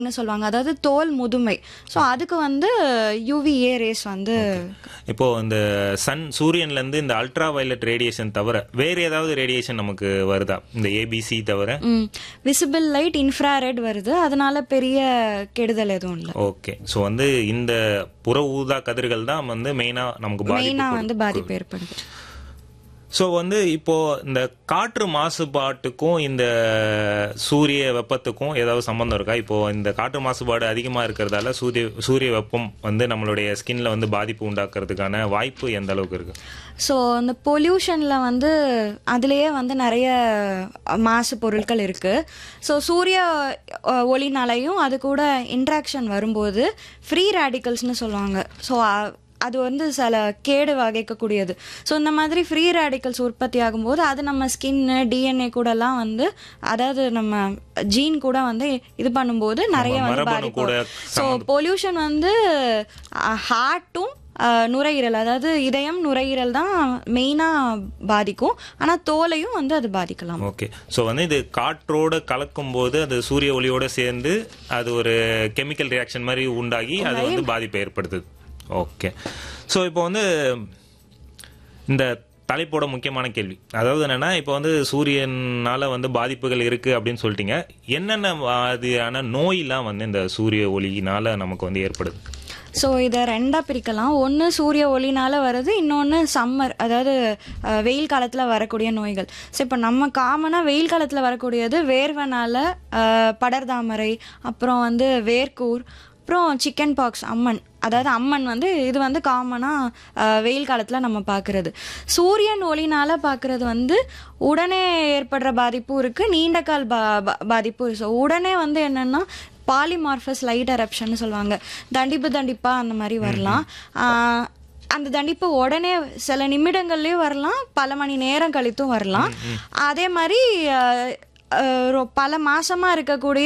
ன்னு சொல்லுவாங்க அதாவது தோல் முதுமை ஸோ அதுக்கு வந்து யூவிஏ ரேஸ் வந்து இப்போ இந்த சன் சூரியன்ல இருந்து இந்த அல்ட்ரா வயலட் ரேடியேஷன் தவிர வேற ஏதாவது ரேடியேஷன் நமக்கு வருதா இந்த ஏபிசி தவிர விசிபிள் லைட் இன்ஃப்ராரெட் வருது அதனால பெரிய கெடுதல் எதுவும் இல்லை ஓகே ஸோ வந்து இந்த புற ஊதா கதிர்கள் தான் வந்து மெயினா நமக்கு மெயினா பாதிப்பு வந்து பாதிப்பு ஏற்படுது ஸோ வந்து இப்போ இந்த காற்று மாசுபாட்டுக்கும் இந்த சூரிய வெப்பத்துக்கும் ஏதாவது சம்பந்தம் இருக்கா இப்போ இந்த காற்று மாசுபாடு அதிகமாக இருக்கிறதால சூரிய சூரிய வெப்பம் வந்து நம்மளுடைய ஸ்கின்ல வந்து பாதிப்பு உண்டாக்குறதுக்கான வாய்ப்பு எந்த அளவுக்கு இருக்கு ஸோ இந்த பொல்யூஷனில் வந்து அதுலேயே வந்து நிறைய மாசு பொருட்கள் இருக்குது ஸோ சூரிய அஹ், ஒளினாலையும் அது கூட இன்ட்ராக்ஷன் வரும்போது ஃப்ரீ ரேடிக்கல்ஸ்னு சொல்லுவாங்க ஸோ அது வந்து சில கேடு வகைக்கக்கூடியது ஸோ இந்த மாதிரி ஃப்ரீ ரேடிக்கல்ஸ் உற்பத்தி ஆகும்போது அது நம்ம ஸ்கின்னு டிஎன்ஏ கூடலாம் வந்து அதாவது நம்ம ஜீன் கூட வந்து இது பண்ணும்போது நிறைய வந்து மரபணு பாதிப்பு கூட ஸோ பொல்யூஷன் வந்து ஹார்ட்டும் நுரையீரல் அதாவது இதயம் நுரையீரல் தான் மெயினாக பாதிக்கும் ஆனால் தோலையும் வந்து அது பாதிக்கலாம் ஓகே ஸோ வந்து இது காற்றோட கலக்கும் போது அது சூரிய ஒளியோட சேர்ந்து அது ஒரு கெமிக்கல் ரியாக்ஷன் மாதிரி உண்டாகி அது வந்து பாதிப்பை ஏற்படுத்துது ஓகே ஸோ இப்போ வந்து இந்த தலைப்போட முக்கியமான கேள்வி அதாவது என்னன்னா இப்போ வந்து சூரியனால வந்து பாதிப்புகள் இருக்கு அப்படின்னு சொல்லிட்டீங்க என்னென்ன மாதிரியான நோயெல்லாம் வந்து இந்த சூரிய ஒளியினால நமக்கு வந்து ஏற்படுது ஸோ இதை ரெண்டாக பிரிக்கலாம் ஒன்று சூரிய ஒளினால வருது இன்னொன்று சம்மர் அதாவது அஹ், வெயில் காலத்தில் வரக்கூடிய நோய்கள் ஸோ இப்போ நம்ம காமனாக வெயில் காலத்தில் வரக்கூடியது வேர்வனால அஹ், படர்தாமரை அப்புறம் வந்து வேர்க்கூர் அப்புறம் சிக்கன் பாக்ஸ் அம்மன் அதாவது அம்மன் வந்து இது வந்து காமனாக வெயில் காலத்தில் நம்ம பார்க்குறது சூரியன் ஒளினால பார்க்குறது வந்து உடனே ஏற்படுற பாதிப்பும் இருக்குது நீண்ட கால் பா பா- பாதிப்பும் ஸோ உடனே வந்து என்னென்னா பாலிமார்ஃபஸ் லைட் எரப்ஷன் சொல்லுவாங்க தண்டிப்பு தண்டிப்பா அந்த மாதிரி வரலாம் ஆஹ் அந்த தண்டிப்பு உடனே சில நிமிடங்கள்லயும் வரலாம் பல மணி நேரம் கழித்தும் வரலாம் அதே மாதிரி ஆஹ் ஆஹ் ரொ- பல மாசமா இருக்கக்கூடிய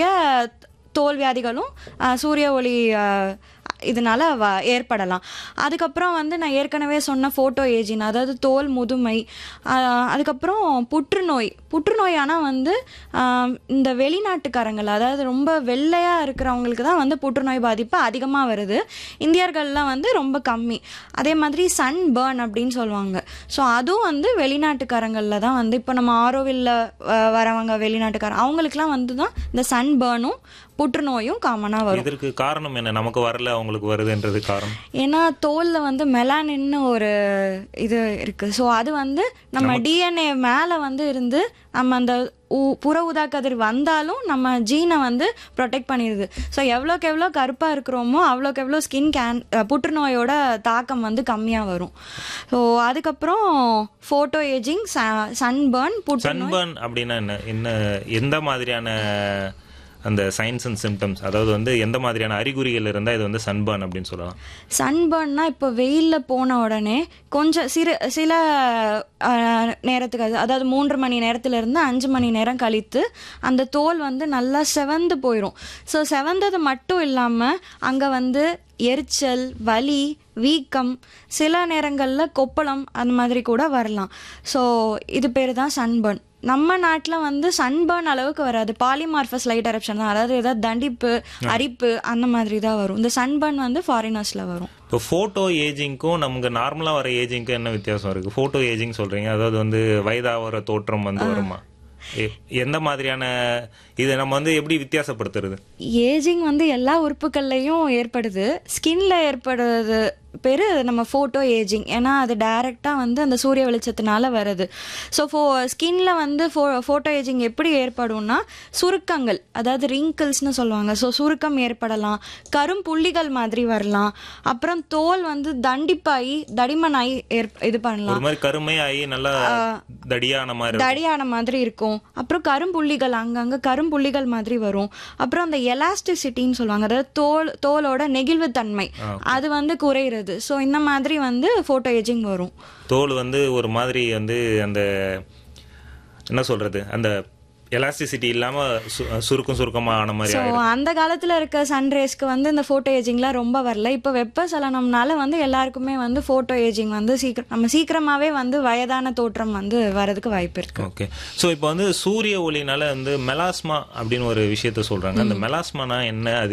தோல் வியாதிகளும் ஆஹ் சூரிய ஒளி ஆஹ் இதனால வ ஏற்படலாம் அதுக்கப்புறம் வந்து நான் ஏற்கனவே சொன்ன ஃபோட்டோ ஏஜின் அதாவது தோல் முதுமை ஆஹ் அதுக்கப்புறம் புற்றுநோய் புற்றுநோய் ஆனால் வந்து ஆஹ் இந்த வெளிநாட்டுக்காரங்கள் அதாவது ரொம்ப வெள்ளையாக இருக்கிறவங்களுக்கு தான் வந்து புற்றுநோய் பாதிப்பு அதிகமாக வருது இந்தியர்கள்லாம் வந்து ரொம்ப கம்மி அதே மாதிரி சன் பேர்ன் அப்படின்னு சொல்லுவாங்க ஸோ அதுவும் வந்து வெளிநாட்டுக்காரங்களில் தான் வந்து இப்போ நம்ம ஆரோவில்ல அஹ், வரவங்க வெளிநாட்டுக்காரங்க அவங்களுக்குலாம் வந்து தான் இந்த சன் பேர்னும் புற்றுநோயும் காமனாக வரும் இதற்கு காரணம் என்ன நமக்கு வரல அவங்களுக்கு வருதுன்றது காரணம் ஏன்னா தோல்ல வந்து மெலானின்னு ஒரு இது இருக்கு ஸோ அது வந்து நம்ம டிஎன்ஏ மேலே வந்து இருந்து நம்ம அந்த ஊ- புற ஊதா கதிர் வந்தாலும் நம்ம ஜீனை வந்து ப்ரொடெக்ட் பண்ணிடுது ஸோ எவ்வளோக்கு எவ்வளோ கருப்பாக இருக்கிறோமோ அவ்வளோக்கு எவ்வளோ ஸ்கின் கேன் அஹ், புற்றுநோயோட தாக்கம் வந்து கம்மியாக வரும் ஸோ அதுக்கப்புறம் ஃபோட்டோ ஏஜிங் சன்பர்ன் புற்று சன்பர்ன் அப்படின்னா என்ன என்ன எந்த மாதிரியான அந்த சைன்ஸ் அண்ட் சிம்டம்ஸ் அதாவது வந்து எந்த மாதிரியான அறிகுறிகள் இருந்தால் இது வந்து சன்பர்ன் அப்படின்னு சொல்லலாம் சன்பர்ன்னா இப்போ வெயிலில் போன உடனே கொஞ்சம் சிறு சில அஹ், நேரத்துக்கு அது அதாவது மூன்று மணி நேரத்துலேருந்து அஞ்சு மணி நேரம் கழித்து அந்த தோல் வந்து நல்லா செவந்து போயிடும் ஸோ செவந்தது மட்டும் இல்லாமல் அங்கே வந்து எரிச்சல் வலி வீக்கம் சில நேரங்களில் கொப்பளம் அந்த மாதிரி கூட வரலாம் ஸோ இது பேர் தான் சன்பர்ன் நம்ம நாட்டில் வந்து சன்பர்ன் அளவுக்கு வராது பாலிமார்ஃபஸ் லைட் எரப்ஷன் தான் அதாவது ஏதாவது தண்டிப்பு அரிப்பு அந்த மாதிரி தான் வரும் இந்த சன்பர்ன் வந்து ஃபாரினர்ஸில் வரும் இப்போ ஃபோட்டோ ஏஜிங்க்கும் நமக்கு நார்மலாக வர ஏஜிங்க்கும் என்ன வித்தியாசம் இருக்குது ஃபோட்டோ ஏஜிங் சொல்கிறீங்க அதாவது வந்து வயதாகிற தோற்றம் வந்து வருமா எ- எந்த மாதிரியான இதை நம்ம வந்து எப்படி வித்தியாசப்படுத்துறது ஏஜிங் வந்து எல்லா உறுப்புகள்லையும் ஏற்படுது ஸ்கின்ல ஏற்படுறது பேர் நம்ம ஃபோட்டோ ஏஜிங் ஏன்னா அது டைரெக்டாக வந்து அந்த சூரிய வெளிச்சத்தினால வருது ஸோ ஃபோ ஸ்கின்ல வந்து ஃபோ ஃபோட்டோ ஏஜிங் எப்படி ஏற்படும்னா சுருக்கங்கள் அதாவது ரிங்கிள்ஸ்னு சொல்லுவாங்க ஸோ சுருக்கம் ஏற்படலாம் கரும்புள்ளிகள் மாதிரி வரலாம் அப்புறம் தோல் வந்து தண்டிப்பாகி தடிமனாகி ஏற் இது பண்ணலாம் ஒரு மாதிரி கருமையாகி நல்லா தடியான மாதிரி இருக்கும். தடியான மாதிரி இருக்கும் அப்புறம் கரும்புள்ளிகள் அங்கங்க கரும்புள்ளிகள் மாதிரி வரும் அப்புறம் அந்த எலாஸ்டிசிட்டின்னு சொல்லுவாங்க அதாவது தோல் தோலோட நெகிழ்வுத்தன்மை அது வந்து குறையிறது ஸோ இந்த மாதிரி வந்து ஃபோட்டோ ஏஜிங் வரும் தோல் வந்து ஒரு மாதிரி வந்து அந்த என்ன சொல்றது அந்த எலாஸ்டிசிட்டி இல்லாம சு- சுருக்கம் சுருக்கமா ஆன மாதிரி ஸோ ஆயிடும் அந்த காலத்துல இருக்க சன்ரேஸ்க்கு வந்து இந்த போட்டோ ஏஜிங்லாம் ரொம்ப வரல இப்போ வெப்பசலனம்னால வந்து எல்லாருக்குமே வந்து போட்டோ ஏஜிங் வந்து சீக்கிரம் நம்ம சீக்கிரமாவே வந்து வயதான தோற்றம் வந்து வரதுக்கு வாய்ப்பு இருக்கு ஓகே ஸோ இப்போ வந்து சூரிய ஒளினால வந்து மெலாஸ்மா அப்படின்னு ஒரு விஷயத்த சொல்றாங்க அந்த மெலாஸ்மானா என்ன அது